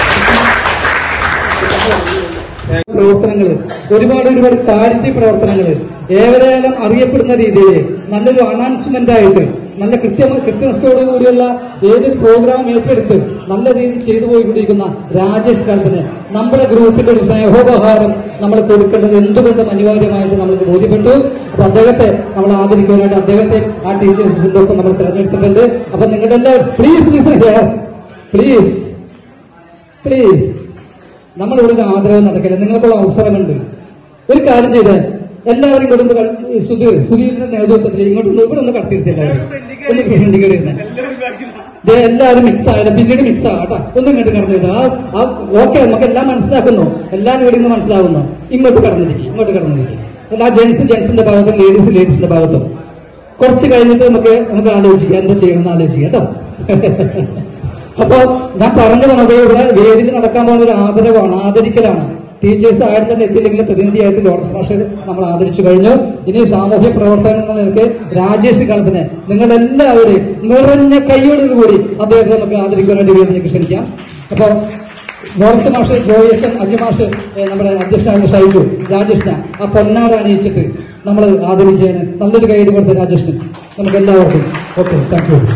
പ്രവർത്തനങ്ങൾ ഒരുപാട് ഒരുപാട് ചാരിറ്റി പ്രവർത്തനങ്ങൾ ഏവരെല്ലാം അറിയപ്പെടുന്ന രീതിയിൽ നല്ലൊരു അനൗൺസ്മെന്റ് ആയിട്ട് നല്ല കൃത്യ കൃത്യനിഷ്ഠയോടു കൂടിയുള്ള ഏതൊരു പ്രോഗ്രാം ഏറ്റെടുത്ത് നല്ല രീതിയിൽ ചെയ്തു പോയിക്കൊണ്ടിരിക്കുന്ന രാജേഷ് കാലത്തിന് നമ്മുടെ ഗ്രൂപ്പിന്റെ ഒരു സ്നേഹോപഹാരം നമ്മൾ കൊടുക്കേണ്ടത് എന്തുകൊണ്ടും അനിവാര്യമായിട്ട് നമ്മൾക്ക് ബോധ്യപ്പെട്ടു അപ്പൊ അദ്ദേഹത്തെ നമ്മൾ ആദരിക്കാനായിട്ട് അദ്ദേഹത്തെ ആ ടീച്ചേഴ്സിന്റെ ഒപ്പം നമ്മൾ തിരഞ്ഞെടുത്തിട്ടുണ്ട് അപ്പൊ നിങ്ങളുടെ എല്ലാം please listen here please please നമ്മളിവിടെ ഒരു ആദരവ് നടക്കില്ല നിങ്ങൾക്കുള്ള അവസരമുണ്ട് ഒരു കാര്യം ചെയ്ത് എല്ലാവരും കൂടെ ഒന്ന് ക- സുധീർ സുധീറിന്റെ നേതൃത്വത്തിൽ ഇങ്ങോട്ടൊന്ന് ഇവിടെ ഒന്ന് കടത്തിയിരുത്തില്ല ഒന്ന് ഫ്രണ്ടിൽ ഇരുന്ന് ദേ എല്ലാവരും മിക്സ് ആയാലും പിന്നീട് മിക്സ് ആകാം കേട്ടോ ഒന്നും ഇങ്ങോട്ട് കടന്നിട്ട് ആ ആ ഓക്കെ നമുക്ക് എല്ലാം മനസ്സിലാക്കുന്നു എല്ലാവരും ഇവിടെ നിന്ന് മനസ്സിലാവുന്നു ഇങ്ങോട്ട് കടന്നിരിക്കും ഇങ്ങോട്ട് കടന്നിരിക്കും എല്ലാ ജെന്റ്സ് ജെന്റ്സിന്റെ ഭാഗത്തും ലേഡീസ് ലേഡീസിന്റെ ഭാഗത്തും കുറച്ച് കഴിഞ്ഞിട്ട് നമുക്ക് നമുക്ക് ആലോചിക്കാം എന്താ ചെയ്യണമെന്ന് ആലോചിക്കാം കേട്ടോ അപ്പൊ ഞാൻ പറഞ്ഞു വന്നത് ഇവിടെ വേദിയിൽ നടക്കാൻ പോകുന്ന ഒരു ആദരവാണ് ആദരിക്കലാണ് ടീച്ചേഴ്സ് ആരും തന്നെ എത്തിയില്ലെങ്കിൽ പ്രതിനിധിയായിട്ട് ലോറൻസ് മാഷ് നമ്മൾ ആദരിച്ചു കഴിഞ്ഞു ഇനി സാമൂഹ്യ പ്രവർത്തനം എന്ന നിലയ്ക്ക് രാജേഷ് കാലത്തിന് നിങ്ങളെല്ലാവരെയും നിറഞ്ഞ കൈയോടുകൂടി അദ്ദേഹത്തെ നമുക്ക് ആദരിക്കാനായിട്ട് വേദിയിലേക്ക് ക്ഷണിക്കാം അപ്പൊ ലോറൻസ് മാഷ് ജോയി അച്ഛൻ അജി മാഷ് ഏ, നമ്മുടെ അധ്യക്ഷനായ ഷൈജു രാജേഷിനെ ആ പൊന്നാട് അണിയിച്ചിട്ട് നമ്മൾ ആദരിക്കുകയാണ് നല്ലൊരു കൈയ്യടി കൊടുത്ത രാജേഷിന് നമുക്ക് എല്ലാവർക്കും okay thank you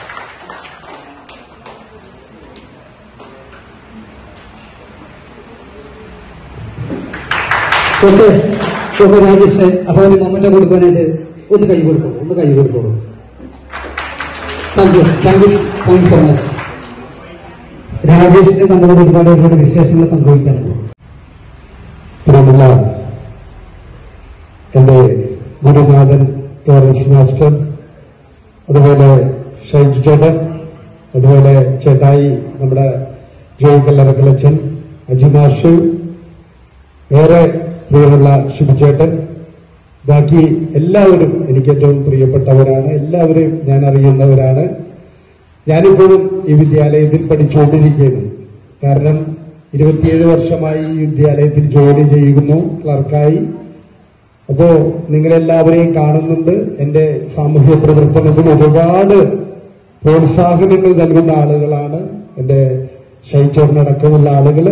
okay okay Rajesh അപ്പൊ ഒരു മൊമെന്റ് കൊടുക്കാനായിട്ട് ഒന്ന് കൈ കൊടുക്കും ഒന്ന് കൈ കൊടുത്തോളൂ thank you thank you thank you so much രാജേഷിന് നമ്മളോട് ഒരുപാട് ഒരുപാട് വിശേഷങ്ങൾ പങ്കുവയ്ക്കാനുണ്ട് പ്രിയമുള്ള എൻ്റെ ഗുരുനാഥൻ ലോറൻസ് മാസ്റ്റർ അതുപോലെ ഷൈജു ചേട്ടൻ അതുപോലെ ചേട്ടായി നമ്മുടെ ജോയ് കല്ലറക്കലച്ചൻ അജിമാഷ് ഏറെ പ്രിയമുള്ള ശുഭിച്ചേട്ടൻ ബാക്കി എല്ലാവരും എനിക്ക് ഏറ്റവും പ്രിയപ്പെട്ടവരാണ് എല്ലാവരെയും ഞാൻ അറിയുന്നവരാണ് ഞാനിപ്പോഴും ഈ വിദ്യാലയത്തിൽ പഠിച്ചുകൊണ്ടിരിക്കുകയാണ് കാരണം ഇരുപത്തിയേഴ് വർഷമായി ഈ വിദ്യാലയത്തിൽ ജോലി ചെയ്യുന്നു ക്ലർക്കായി അപ്പോ നിങ്ങളെല്ലാവരെയും കാണുന്നുണ്ട് എന്റെ സാമൂഹ്യ പ്രവർത്തനത്തിൽ ഒരുപാട് പ്രോത്സാഹനങ്ങൾ നൽകുന്ന ആളുകളാണ് എന്റെ ഷൈച്ചോറിനടക്കമുള്ള ആളുകള്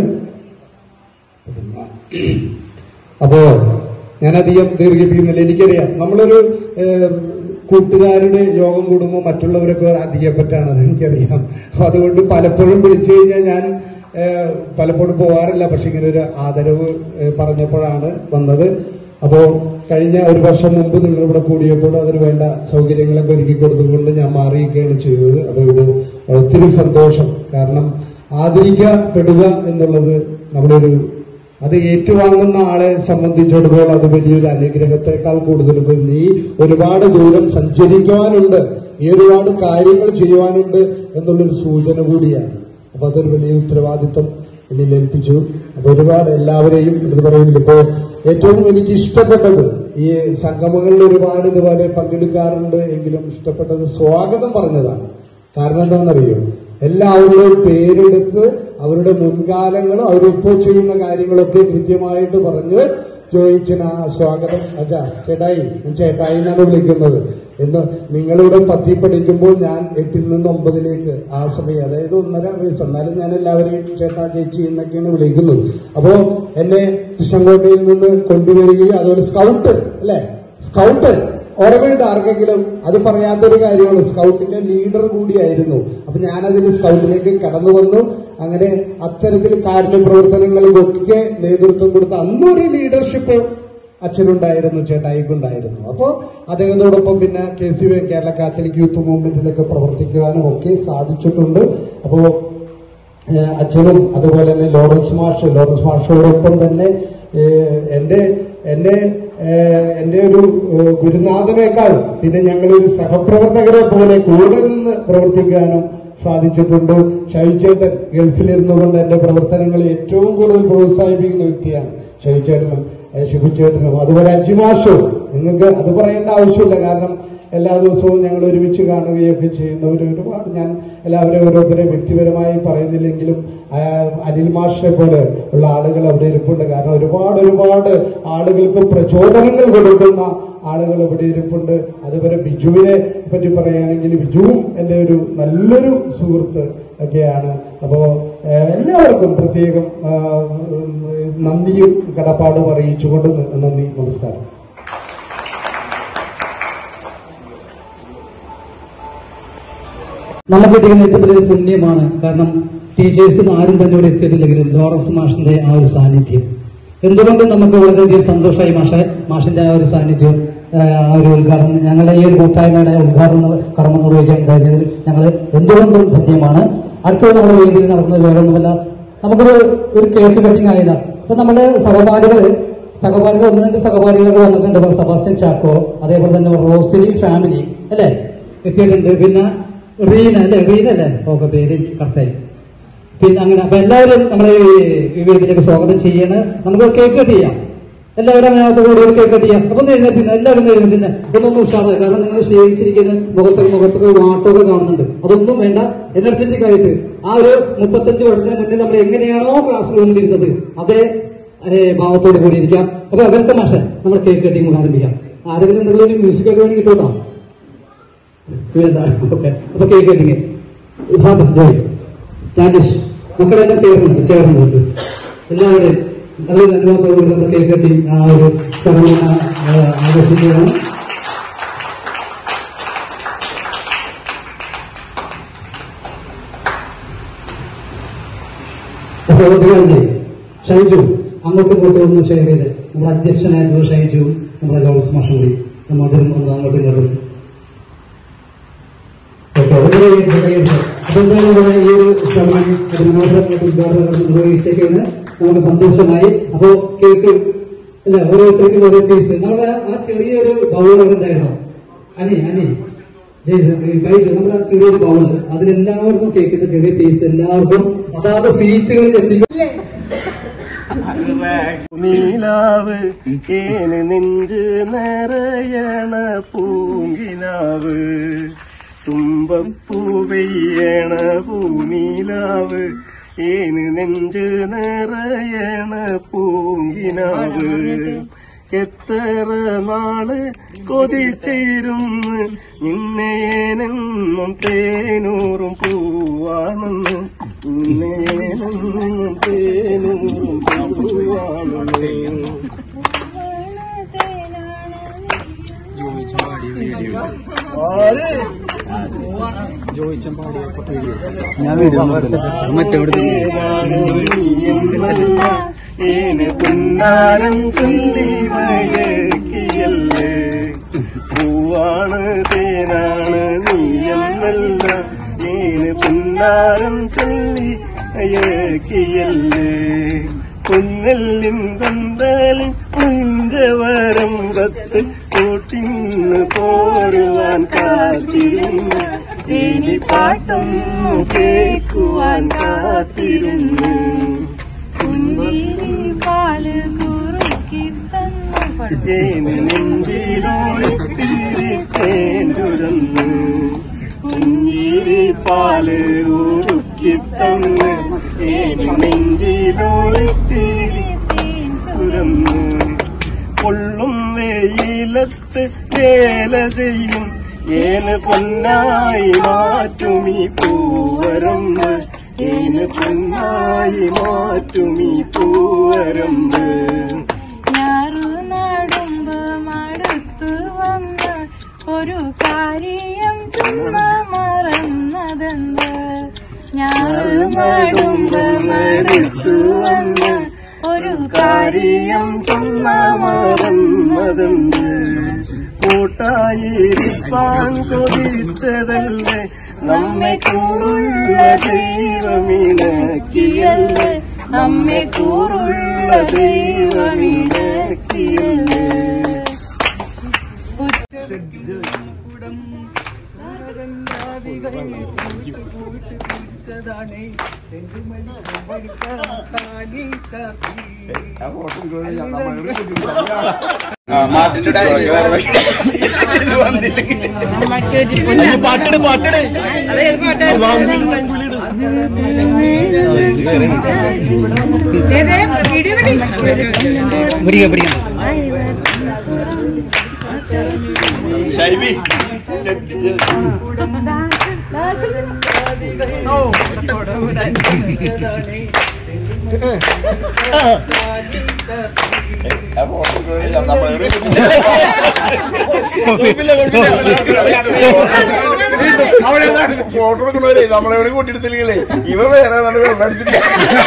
അപ്പോ ഞാനധികം ദീർഘിപ്പിക്കുന്നില്ല എനിക്കറിയാം നമ്മളൊരു ഏഹ്, കൂട്ടുകാരുടെ യോഗം കൂടുമ്പോൾ മറ്റുള്ളവരൊക്കെ അധികപ്പറ്റാണ് അത് എനിക്കറിയാം അപ്പൊ അതുകൊണ്ട് പലപ്പോഴും വിളിച്ചു കഴിഞ്ഞാൽ ഞാൻ ഏഹ്, പലപ്പോഴും പോകാറില്ല പക്ഷെ ഇങ്ങനെ ഒരു ആദരവ് ഏഹ്, പറഞ്ഞപ്പോഴാണ് വന്നത് അപ്പോ കഴിഞ്ഞ ഒരു വർഷം മുമ്പ് നിങ്ങൾ ഇവിടെ കൂടിയപ്പോൾ അതിന് വേണ്ട സൗകര്യങ്ങളൊക്കെ ഒരുക്കി കൊടുത്തുകൊണ്ട് ഞാൻ മാറിയിരിക്കുകയാണ് ചെയ്തത് അപ്പൊ ഇത് ഒത്തിരി സന്തോഷം കാരണം ആദരിക്കപ്പെടുക എന്നുള്ളത് നമ്മുടെ ഒരു അത് ഏറ്റുവാങ്ങുന്ന ആളെ സംബന്ധിച്ചിടത്തോളം അത് വലിയൊരു അനുഗ്രഹത്തെക്കാൾ കൂടുതൽ ഇപ്പൊ നീ ഒരുപാട് ദൂരം സഞ്ചരിക്കുവാനുണ്ട് നീ ഒരുപാട് കാര്യങ്ങൾ ചെയ്യുവാനുണ്ട് എന്നുള്ളൊരു സൂചന കൂടിയാണ് അപ്പൊ അതൊരു വലിയ ഉത്തരവാദിത്വം എന്നിൽ ഏൽപ്പിച്ചു അപ്പൊ ഒരുപാട് എല്ലാവരെയും ഇത് പറയുന്നില്ല ഇപ്പോ ഏറ്റവും എനിക്ക് ഇഷ്ടപ്പെട്ടത് ഈ സംഗമങ്ങളിൽ ഒരുപാട് ഇതുപോലെ പങ്കെടുക്കാറുണ്ട് എങ്കിലും ഇഷ്ടപ്പെട്ടത് സ്വാഗതം പറഞ്ഞതാണ് കാരണം എന്താണെന്നറിയോ എല്ലാവരുടെയും പേരെടുത്ത് അവരുടെ മുൻകാലങ്ങളും അവരിപ്പോൾ ചെയ്യുന്ന കാര്യങ്ങളൊക്കെ കൃത്യമായിട്ട് പറഞ്ഞ് ചോദിച്ചന ആ സ്വാഗതം അച്ഛാ ചേട്ടായി ഞാൻ ചേട്ടായി എന്നാണ് വിളിക്കുന്നത് എന്ന് നിങ്ങളിവിടെ പത്തി പഠിക്കുമ്പോൾ ഞാൻ എട്ടിൽ നിന്ന് ഒമ്പതിലേക്ക് ആ സമയം അതായത് ഒന്നര വയസ്സ് എന്നാലും ഞാൻ എല്ലാവരെയും ചേട്ടാ ചേച്ചി എന്നൊക്കെയാണ് വിളിക്കുന്നത് അപ്പോ എന്നെ കൃഷ്ണൻകോട്ടയിൽ നിന്ന് കൊണ്ടുവരികയും അതുപോലെ സ്കൗട്ട് അല്ലെ സ്കൗട്ട് ഓർമ്മയുണ്ട് ആർക്കെങ്കിലും അത് പറയാത്തൊരു കാര്യമാണ് സ്കൗട്ടിന്റെ ലീഡർ കൂടിയായിരുന്നു അപ്പൊ ഞാനതിൽ സ്കൗട്ടിലേക്ക് കടന്നു വന്നു അങ്ങനെ അത്തരത്തിൽ കാരുണ്യ പ്രവർത്തനങ്ങൾക്കൊക്കെ നേതൃത്വം കൊടുത്ത അന്നൊരു ലീഡർഷിപ്പ് അച്ഛനുണ്ടായിരുന്നു ചേട്ടായിക്കുണ്ടായിരുന്നു അപ്പോൾ അദ്ദേഹത്തോടൊപ്പം പിന്നെ K C V Kerala Catholic youth മൂവ്മെന്റിലൊക്കെ പ്രവർത്തിക്കുവാനും ഒക്കെ സാധിച്ചിട്ടുണ്ട് അപ്പോൾ ഏഹ് അച്ഛനും അതുപോലെ തന്നെ ലോറൻസ് മാഷ് ലോറൻസ് മാഷോടൊപ്പം തന്നെ ഏഹ് എന്റെ എന്നെ ഏഹ് എന്റെ ഒരു ഏഹ് ഗുരുനാഥനേക്കാൾ പിന്നെ ഞങ്ങളൊരു സഹപ്രവർത്തകരെ പോലെ കൂടെ നിന്ന് പ്രവർത്തിക്കാനും സാധിച്ചിട്ടുണ്ട് ഷൈചേട്ടൻ ഗൾഫിലിരുന്നു കൊണ്ട് എന്റെ പ്രവർത്തനങ്ങളെ ഏറ്റവും കൂടുതൽ പ്രോത്സാഹിപ്പിക്കുന്ന വ്യക്തിയാണ് ഷൈചേട്ടനും ഏഹ് ശിബുചേട്ടനും അതുപോലെ അജിമാഷും നിങ്ങൾക്ക് അത് പറയേണ്ട ആവശ്യമില്ല കാരണം എല്ലാ ദിവസവും ഞങ്ങൾ ഒരുമിച്ച് കാണുകയൊക്കെ ചെയ്യുന്നവർ ഒരുപാട് ഞാൻ എല്ലാവരെയും ഓരോരുത്തരെ വ്യക്തിപരമായി പറയുന്നില്ലെങ്കിലും ആ, അനിൽ മാഷിനെ പോലെ ഉള്ള ആളുകൾ അവിടെ ഇരിപ്പുണ്ട് കാരണം ഒരുപാട് ഒരുപാട് ആളുകൾക്ക് പ്രചോദനങ്ങൾ കൊടുക്കുന്ന ആളുകൾ ഇവിടെ ഇരിപ്പുണ്ട് അതുപോലെ ബിജുവിനെ പറ്റി പറയുകയാണെങ്കിൽ ബിജുവും എൻ്റെ ഒരു നല്ലൊരു സുഹൃത്ത് ഒക്കെയാണ് അപ്പോ ഏഹ്, എല്ലാവർക്കും പ്രത്യേകം ആ, ഉം, നന്ദിയും കടപ്പാടും അറിയിച്ചുകൊണ്ട് നന്ദി നമസ്കാരം നമുക്ക് കിട്ടിയ ഏറ്റവും വലിയൊരു പുണ്യമാണ് കാരണം ടീച്ചേഴ്സിന് ആരും തന്നെ ഇവിടെ എത്തിയിട്ടില്ലെങ്കിലും ലോറൻസ് മാഷിന്റെ ആ ഒരു സാന്നിധ്യം എന്തുകൊണ്ടും നമുക്ക് വളരെയധികം സന്തോഷമായി മാഷെ മാഷിന്റെ ആ ഒരു സാന്നിധ്യം ആ, ആ ഒരു ഉദ്ഘാടനം ഞങ്ങളുടെ ഈ ഒരു കൂട്ടായ്മയുടെ ഉദ്ഘാടനം കടമ നിർവഹിക്കാൻ കഴിഞ്ഞതിൽ ഞങ്ങൾ എന്തുകൊണ്ടും ധന്യമാണ് അടുത്തത് നമ്മുടെ വേദിയിൽ നടക്കുന്നത് വേറൊന്നുമല്ല നമുക്കൊരു ഒരു കേക്ക് കട്ടിങ് ആയില്ല അപ്പൊ നമ്മുടെ സഹപാഠികള് സഹപാഠികൾ ഒന്ന് രണ്ട് സഹപാഠികൾ വന്നിട്ടുണ്ട് ഇപ്പൊ സെബാസ്റ്റ്യൻ ചാക്കോ അതേപോലെ തന്നെ റോസിനി ഫാമിലി അല്ലേ എത്തിയിട്ടുണ്ട് പിന്നെ റീന അല്ലേ റീന അല്ലേ ഓക്കെ പേര് കറക്റ്റായി പിന്നെ അങ്ങനെ അപ്പൊ എല്ലാവരും നമ്മളെ ഈ വേദിയിലേക്ക് സ്വാഗതം ചെയ്യാണ് നമുക്ക് കേക്ക് കട്ട് ചെയ്യാം എല്ലാവരും അതിനകത്തോടുകൂടി ഒരു കേക്ക് കട്ട് ചെയ്യാം അപ്പൊ ഒന്ന് എഴുന്നേറ്റുന്ന എല്ലാവരും ഒന്ന് എഴുന്നേറ്റുന്ന ഒന്നൊന്നും ഉഷാറായി കാരണം നിങ്ങൾ ക്ഷീണിച്ചിരിക്കുന്ന മുഖത്തൊക്കെ മുഖത്തൊക്കെ വാട്ടൊക്കെ കാണുന്നുണ്ട് അതൊന്നും വേണ്ട എനർജറ്റിക് ആയിട്ട് ആ ഒരു മുപ്പത്തഞ്ച് വർഷത്തിന് മുന്നിൽ നമ്മൾ എങ്ങനെയാണോ ക്ലാസ് റൂമിൽ ഇരുന്നത് അതേ ഏ, ഭാവത്തോട് കൂടി ഇരിക്കാം അപ്പൊ വെൽക്കം മാഷ നമ്മൾ കേക്ക് കട്ടിങ് ആരംഭിക്കാം ആരെങ്കിലും എന്തെങ്കിലും ഒരു മ്യൂസിക് ഒക്കെ വേണമെങ്കിൽ കിട്ടൂട്ടോ വേണ്ട ഓക്കെ അപ്പൊ cake cutting father Joy Rajesh മക്കളെല്ലാം ചേർന്ന് ചേർന്നുണ്ട് എല്ലാവരും നല്ലൊരു അനുഭവത്തോടുകൂടി നമ്മൾ കേക്ക് കട്ടി ആ ഒരു ചടങ്ങ് ആഘോഷിക്കുകയാണ് അപ്പോൾ അതുകൊണ്ട് ഷൈജു അങ്ങോട്ടും ഇങ്ങോട്ടും ഒന്ന് ഷെയർ ചെയ്ത് നമ്മുടെ അധ്യക്ഷനായിട്ടുള്ള ഷൈജു നമ്മുടെ ജോൾസ് മാഷും കൂടി നമ്മൾ അതിലും ഒന്ന് അങ്ങോട്ടും ഇങ്ങോട്ടും ഓക്കെ വളരെ ഹൃദയം. അപ്പൊ എന്തായാലും ഇവിടെ ഈ ഒരു ശ്രമം ഒരു മനോഹരമായിട്ട് ഉദ്ഘാടനം നിർവഹിച്ചേക്കാണ് നമുക്ക് സന്തോഷമായി അപ്പോ കേക്ക് അല്ല ഓരോരുത്തർക്കും ഓരോ പീസ് നമ്മുടെ ആ ചെറിയൊരു ബൗൾ അവിടെ ഉണ്ടായിരുന്നോ അനി അനി ജയ് കഴിച്ചു നമ്മുടെ ആ ചെറിയൊരു ബൗൾ അതിലെല്ലാവർക്കും കേക്കിന്റെ ചെറിയ പീസ് എല്ലാവർക്കും അതാത് സീറ്റുകളിൽ എത്തിക്കും നീലാവ് ഏന് നെഞ്ച് നിറയണ പൂങ്കിനാവ് തുമ്പപ്പൂ പെയ്യണ പൂനീലാവ് ഏന് നെഞ്ച് നിറയണ പൂങ്കിനാവ് എത്ര നാള് കൊതിച്ചിരുന്ന് നിന്നേനെന്നും തേനൂറും പൂവാണെന്ന് നിന്നേനെന്നും തേനൂറും പൂവാണെന്ന് ആര് ഏന് പുന്നാരം ചൊല്ലി മയക്കിയല്ലേ പൂവാണ് തേനാണ് നീയെന്നല്ല ഏന് പുന്നാരം ചൊല്ലി മയക്കിയല്ലേ പുന്നെല്ലിൻ പന്തലിൻ പുഞ്ചവരം കത്ത് കൂട്ടിന്ന് പോരുവാൻ കാത്തിരുന്നു ഇനി പാട്ടും കേൾക്കുവാൻ കാത്തിരുന്നു പുഞ്ചിരി പാല് കുറുക്കി തന്നു ഏന് നെഞ്ചിലോത്തിരി തേഞ്ചുരന്ന് പുഞ്ചിരി പാല് ഉറുക്കി തന്ന് ഏന് നെഞ്ചിലോത്തിരി ചുരന്ന് പൊള്ളും വെയിലത്ത് വേല ചെയ്യും ഏന് പൊന്നായി മാറ്റുമീ പൂവരമ്പ് ഏന് പൊന്നായി മാറ്റുമീ പൂവരമ്പ് ഞാറു നടുമ്പ് മടുത്തു വന്ന് ഒരു കാര്യം ചുമ മറന്നതെന്ത് ഞാറ് നടുമ്പ് മടുത്തു വന്ന് ഒരു കാര്യം ചുമ മറന്നതെന്ത് കൂട്ടായിരിക്കാൻ കൊതിച്ചതല്ലേ നമ്മെ കൂറുള്ള ദൈവമിണക്കിയല്ലേ നമ്മെ കൂറുള്ള ദൈവമിണക്കിയല്ലേ പാട്ടിട് പാട്ടിട് പിടിക്കാം പിടിക്കാം ഫോട്ടോ എടുക്കണവരെ നമ്മളെവിടെ കൂട്ടിയെടുത്തില്ലേ ഇവ വേറെ നല്ല വെള്ളം അടിച്ചിട്ട്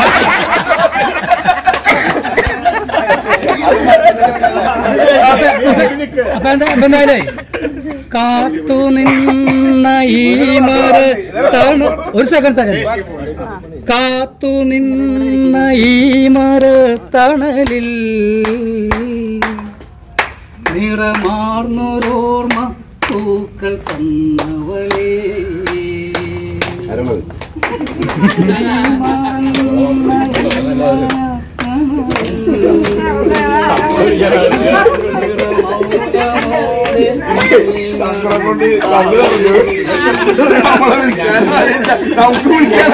അപ്പൊ എന്താ അപ്പൊ എന്തായാലേ കാത്തു നിന്ന ഈ മരത്താണ് ഒരു സെക്കൻഡ് സെക്കൻഡ് കാത്തു നിന്ന ഈ മരത്തണലിൽ നിറമാർന്നൊരോർമ്മ പൂക്കൾ തന്നവളേ നീ മറന്ന ഈ സങ്കടം കൊണ്ട് തള്ളു തറഞ്ഞു നമ്മളെ വിളിക്കാൻ ആരില്ല. നമുക്ക് വിളിക്കാൻ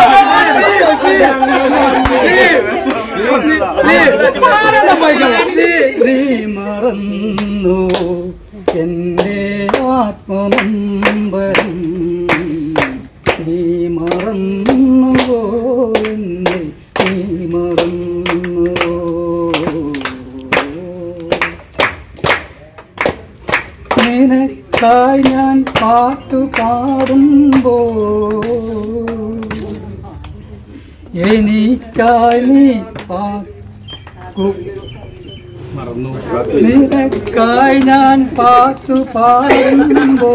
നീ മറന്നു എന്റെ ആത്മനമ്പരം നീ മറന്നു എന്നെ നീ മറന്നു നിനക്കായി ഞാൻ പാട്ടു പാടുമ്പോ എനിക്കായി നീ പാട്ടു നിനക്കായി ഞാൻ പാട്ടു പാടുമ്പോ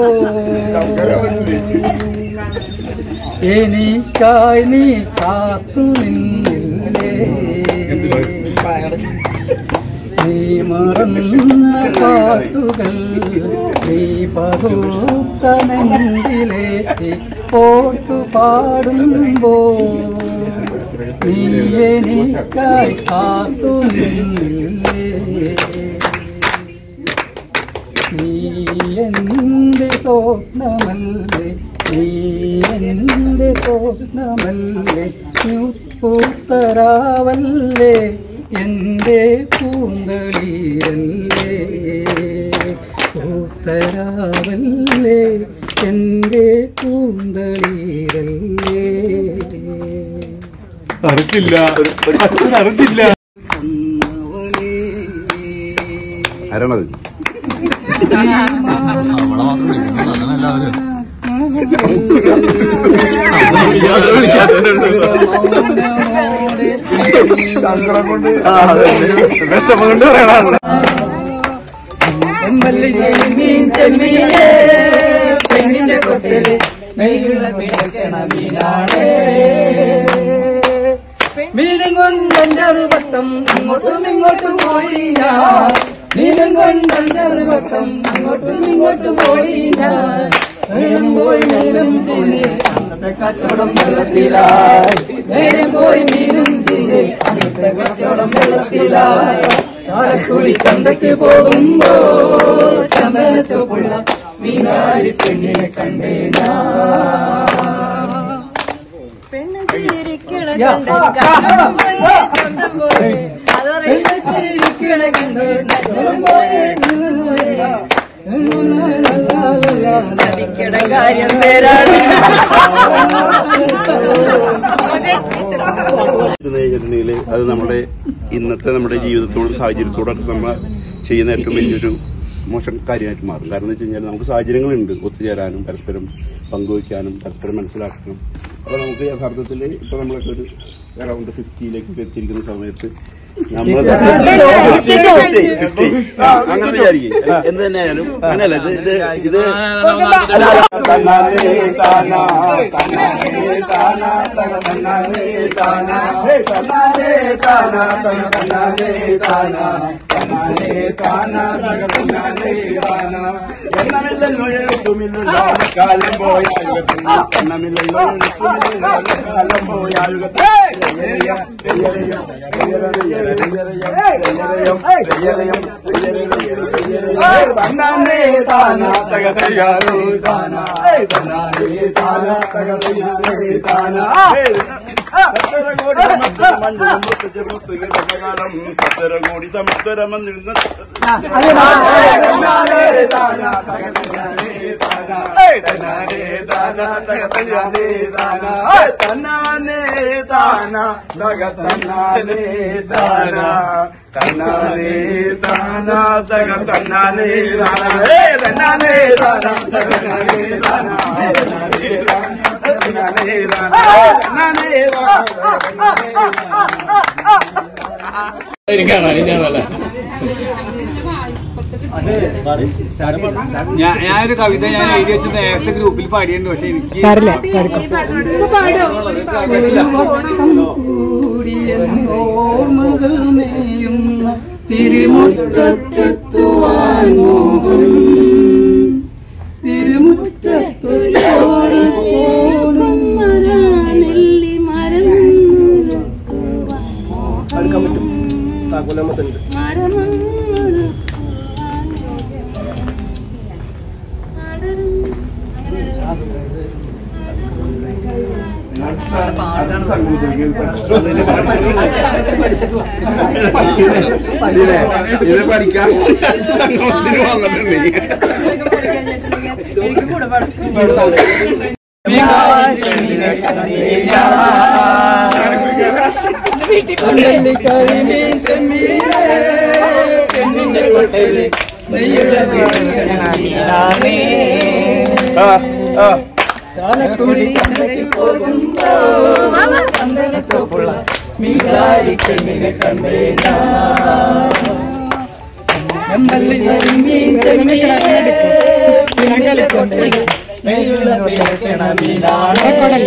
എനിക്കായി നീ കാത്തു നിന്നില്ലേ നീ മറന്ന പാട്ടുകൾ നീ പകുത്ത നെഞ്ചിലേറ്റി ഓർത്തു പാടുമ്പോ നീ എനിക്കായി കാത്തു നിന്നില്ലേ നീ എന്റെ സ്വപ്നമല്ലേ നീ എന്റെ സ്വപ്നമല്ലേ പൂത്തരാവല്ലേ എന്റെ പൂന്തളീരല്ലേ പൂത്തരാവല്ലേ എന്റെ പൂന്തളീരല്ലേ അറിച്ചില്ല അച്ഛൻ അറിച്ചില്ല തന്നവളേ ആരാണത് സങ്കടം കൊണ്ട് വിഷമം കൊണ്ട് പറയണ പെണ്ണിന്റെ കൊട്ടില് നെയ്യുള്ള പിഴക്കണ മീനാണ് മീനും കൊണ്ടെന്റെ വട്ടം അങ്ങോട്ടും ഇങ്ങോട്ടും പോയി ഞാൻ മീനും കൊണ്ടെന്റെ വട്ടം അങ്ങോട്ടും ഇങ്ങോട്ടും പോയി ഞാൻ മീനും പോയി മീനും ചെയ്ത് അന്നത്തെ കച്ചവടം വെള്ളത്തിലായി നേരം പോയി മീനും ചെയ്ത് അന്നത്തെ കച്ചവടം വെള്ളത്തിലായി ചാലക്കുടി ചന്തക്ക് പോകുമ്പോ ചന്ദന ചോപ്പുള്ള മീനാരി പെണ്ണിനെ കണ്ടേ ഞാൻ പെണ്ണ് ചിരിക്കണ യാ. കണ്ട് കാണാൻ പോയി സ്വന്തം പോയി അതറിയില്ല നടിക്കണ കാര്യം പേരാണ് ഇരുന്നിട്ടുണ്ടെങ്കിൽ അത് നമ്മുടെ ഇന്നത്തെ നമ്മുടെ ജീവിതത്തോടും സാഹചര്യത്തോടൊക്കെ നമ്മൾ ചെയ്യുന്ന ഏറ്റവും വലിയൊരു മോശം കാര്യമായിട്ട് മാറും കാരണം എന്ന് വെച്ച് കഴിഞ്ഞാൽ നമുക്ക് സാഹചര്യങ്ങളുണ്ട് ഒത്തുചേരാനും പരസ്പരം പങ്കുവയ്ക്കാനും പരസ്പരം മനസ്സിലാക്കണം അപ്പോൾ നമുക്ക് യഥാർത്ഥത്തിൽ ഇപ്പോൾ നമ്മളൊക്കെ ഒരു അറൗണ്ട് ഫിഫ്റ്റിയിലേക്ക് എത്തിയിരിക്കുന്ന സമയത്ത് നമ്മൾ ഫിഫ്റ്റി അങ്ങനെ വിചാരിക്കും എന്ത് തന്നെയായാലും അങ്ങനെയല്ല ഇത് ഇത് ഇത് അല്ല, തന്നാലേ താനാ, തന്നാലേ താനാ, തന തന്നാലേ താനാ, ഹേ, തന്നാലേ താനാ, തന തന്നാലേ താനാ, തന്നാലേ താനാ, തന തന്നാലേ താനാ. എണ്ണമില്ലല്ലോ എഴുത്തുമില്ലല്ലോ കാലം പോയ യുഗത്തിൽ എണ്ണമില്ലല്ലോ എഴുത്തുമില്ലല്ലോ കാലം പോയ യുഗത്തിൽ തന്നാനേ താന തകതയാനേ താന തന്നാനേ താന തകതയാനേ താന കോടി സമസ്തരമെന്നിരുന്ന തന്നാനേ താന തകതയാനേ താന തന്നാനേ താന തകതയാനേ താന തന്നാനേ താന തകതന്നാനേ താന തന്നാനേ താന തകതന്നാനേ താന ഏ തന്നാനേ താന തകതന്നാനേ താന തന്നാനേ താന തന്നാനേ താന തന്നാനേ ഞാൻ ഞാനൊരു കവിത ഞാൻ എഴുതി വെച്ച് നേരത്തെ ഗ്രൂപ്പിൽ പാടിയിട്ടുണ്ട് പക്ഷെ എനിക്ക് ഓർമ്മകൾ മേയുന്ന തിരുമുറ്റത്തെത്തുവാൻ മോഹം തിരുമുറ്റത്തൊരു നെല്ലി മരം അടുക്കാൻ പറ്റും താക്കോലമ്മത്തുണ്ട് ഇത് പഠിക്കാൻ ഒത്തിരി വന്നിട്ടുണ്ട് എനിക്ക് കൂടെ പാടാം ചാലക്കുടി ചന്തയിൽ പോകുമ്പോ ചന്ദന ചോപ്പുള്ള മീനാരി കണ്ണിനെ കണ്ടേ ചെമ്പല്ലി ചെമ്മീൻ ചെമ്മീൻ പിണങ്ങൽ കൊണ്ട് നെയ്യുള്ള പിഴക്കണ മീനാണ്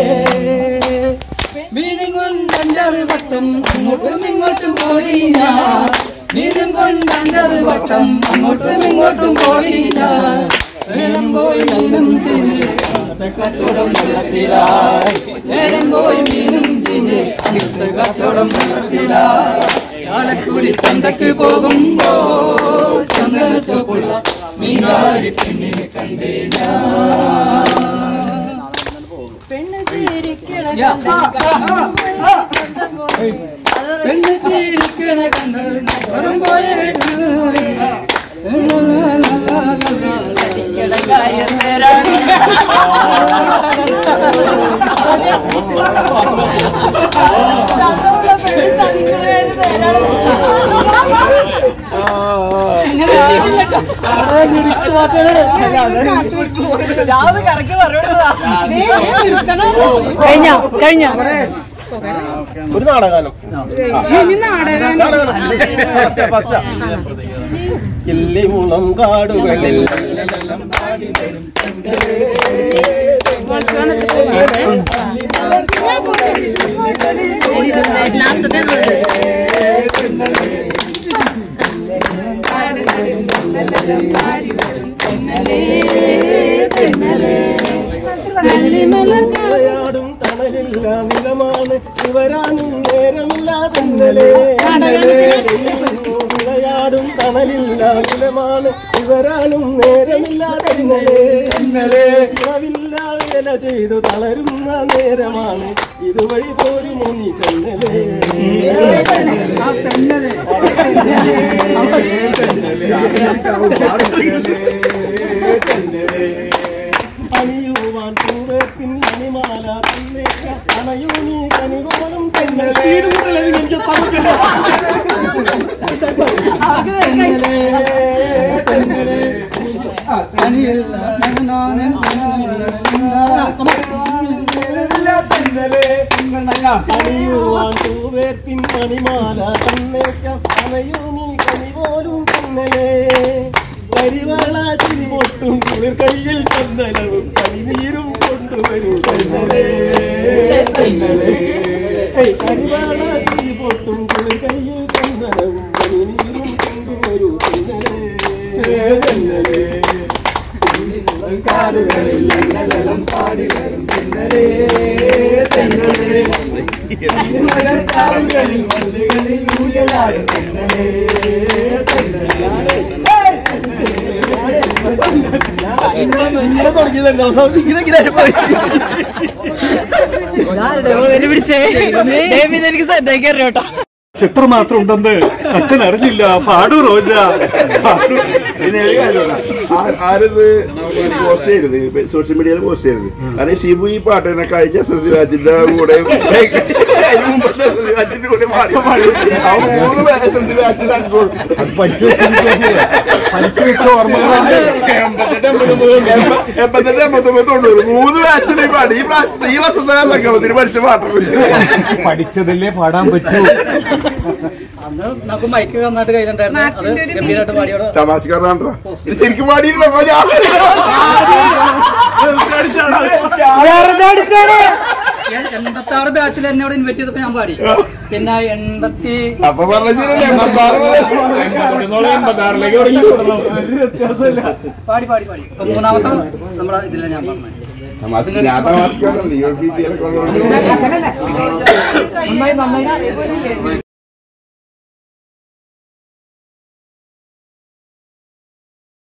മീനും കൊണ്ട് അഞ്ചാറ് വട്ടം അങ്ങോട്ടും ഇങ്ങോട്ടും പോയി ഞാൻ മീനും കൊണ്ട് അഞ്ചാറ് വട്ടം അങ്ങോട്ടും ഇങ്ങോട്ടും പോയി ഞാൻ നേരം പോയി മീനും ചീഞ്ഞ് അന്നത്തെ കച്ചവടം വെള്ളത്തിലായി നേരം പോയി മീനും ചീഞ്ഞ് അന്നത്തെ കച്ചവടം വെള്ളത്തിലായി ചാലക്കുടി ചന്തക്ക് പോകുമ്പോ ചന്ദന ചോപ്പുള്ള മീനാരി പെണ്ണിനെ കണ്ടേ ഞാൻ പെണ്ണ് ചിരിക്കണ യാ. പെണ്ണ് ചിരിക്കണ കണ്ട് സ്വരം പോയ അത് കറക്കി പറഞ്ഞോടുന്നതാ കഴിഞ്ഞോ കഴിഞ്ഞോ ഒരു നാടകാലം ഇല്ലിമുളം കാടുകളിൽ ലാസ്റ്റത്തെ വിളയാടും തണലില്ല നിലമാണ് ഇവരാനും നേരമില്ല തന്നലേ വിളയാടും തണലില്ല നിലമാണ് ഇവരാനും നേരമില്ല തന്നലേ ഇളവില്ല വില ചെയ്തു തളരുന്ന നേരമാണ് ഇതുവഴി പോരുമോ നീ തന്നലേ അണിയുവാൻ പൂവേപ്പിൻ അണിമാല തന്നേക്ക അണയൂ നീ കനികോലും തന്നെ വീടും എനിക്ക് തന്നില്ല അണിയുവാൻ പൂവേപ്പിൻ അണിമാല തന്നേക്ക അണയൂ നീ കനിപോലും തന്നലേ കരിവാള ചിരി പൊട്ടും കുളിർ കയ്യിൽ ചന്ദനവും കരിനീരും കൊണ്ടുവരും തന്നലേ കരിവാള ചിരി പൊട്ടും കുളിർ കയ്യിൽ ചന്ദനവും കരിനീരും കൊണ്ടുവരൂ തന്നലേ തന്നലേ കാടുകളിൽ ഞങ്ങളെല്ലാം പാടി വരും തെന്നലേ തെന്നലേ മഴക്കാടുകളിൽ വള്ളികളിൽ ഊയലാടും തെന്നലേ ഇങ്ങനെ തുടങ്ങിയതല്ല ദിവസം ഇങ്ങനെ ഇങ്ങനെ പോയി എനിക്ക് സെറ്റാക്കി അറിയോട്ടോ എത്ര മാത്രം ഉണ്ടെന്ന് അച്ഛൻ അറിഞ്ഞില്ല പാടു റോജ പാടു പിന്നെ ഒരു കാര്യമുണ്ട്. ആ- ആരിത് പോസ്റ്റ് ചെയ്തത് സോഷ്യൽ മീഡിയയിൽ പോസ്റ്റ് ചെയ്തത് കാരണം ഷിബു ഈ പാട്ടിനെ കഴിച്ച ശ്രുതിരാജിന്റെ കൂടെ അതിന് മുമ്പത്തെ ശ്രുതിരാജിന്റെ കൂടെ മാറി അവൻ മൂന്ന് പേരെ ശ്രുതിരാജിന്റെ അനുഭവം പഠിച്ചു പഠിച്ചു വെച്ച ഓർമ്മകളാണ് എൺപത്തെട്ട് എൺപത്തൊമ്പത് തൊണ്ണൂറ് മൂന്ന് ബാച്ചിൽ ഈ പാടി ഈ പ്രാവശ്യത്തെ ഈ വർഷത്തെ സംഗമത്തിന് പഠിച്ച പാട്ടുണ്ട് പഠിച്ചതല്ലേ പാടാൻ പറ്റൂ അന്ന് നമുക്ക് മൈക്ക് നന്നായിട്ട് കയ്യിലുണ്ടായിരുന്നു അത് ഗംഭീരമായിട്ട് പാടിയോട് തമാശക്കാരനാണ്ടാ ശരിക്കും പാടിയില്ല അപ്പൊ ഞാൻ എൺപത്തി ആറ് ബാച്ചിൽ എന്നെ ഇവിടെ ഇൻവൈറ്റ് ചെയ്തപ്പോ ഞാൻ പാടി പിന്നെ എൺപത്തി അപ്പൊ പറഞ്ഞ ശരിയല്ലേ എൺപത്താറ് പാടി പാടി പാടി ഇപ്പൊ മൂന്നാമത്തെ നമ്മുടെ ഇതില ഞാൻ പറഞ്ഞത് തമാശ ഞാൻ തമാശക്കാരനല്ല യു എസ് ബി ടി നന്നായി നന്നായി